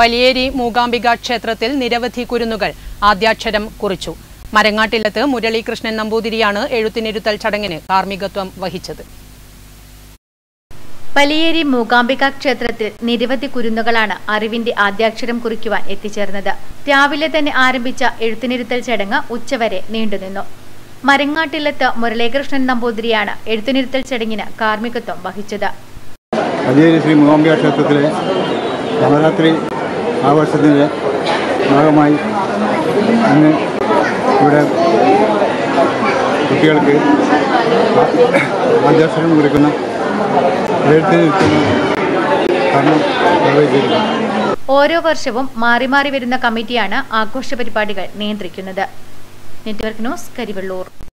പലിയേരി മൂകാംബിക ക്ഷേത്രത്തിൽ നിരവധി കുരുന്നുകൾ ആദ്യാക്ഷരം കുറിച്ചു മരങ്ങാട്ടിലത്ത് മുരളീകൃഷ്ണൻ നമ്പൂതിരിയാണ് എഴുത്തിനിരുത്തൽ ചടങ്ങിന് കാർമ്മികത്വം വഹിച്ചത് പലിയേരി മൂകാംബിക ക്ഷേത്രത്തിൽ നിരവധി കുരുന്നുകളാണ് അറിവിന്റെ ആദ്യാക്ഷരം കുറിക്കുവാൻ എത്തിച്ചേർന്നത് രാവിലെ തന്നെ ആരംഭിച്ച എഴുത്തിനിരുത്തൽ ചടങ്ങ് ഉച്ചവരെ നീണ്ടുനിന്നു മരങ്ങാട്ടിലത്ത് മുരളീകൃഷ്ണൻ നമ്പൂതിരിയാണ് എഴുത്തിനിരുത്തൽ ചടങ്ങിന് കാർമ്മികത്വം വഹിച്ചത് പതിയേരി ശ്രീ മൂകാംബിക ക്ഷേത്രത്തിലെ നവരാത്രി ആഘോഷത്തിൻ്റെ ഭാഗമായി അന്ന് ഇവിടെ കുട്ടികൾക്ക് ആദ്യാക്ഷരം കുറിക്കുന്ന എഴുത്തിന് കർമ്മം നിർവഹിച്ചിരുന്നു ഓരോ വർഷവും മാറി മാറി വരുന്ന കമ്മിറ്റിയാണ് ആഘോഷ പരിപാടികൾ നിയന്ത്രിക്കുന്നത് നെറ്റ്വർക്ക് ന്യൂസ് കരിവള്ളൂർ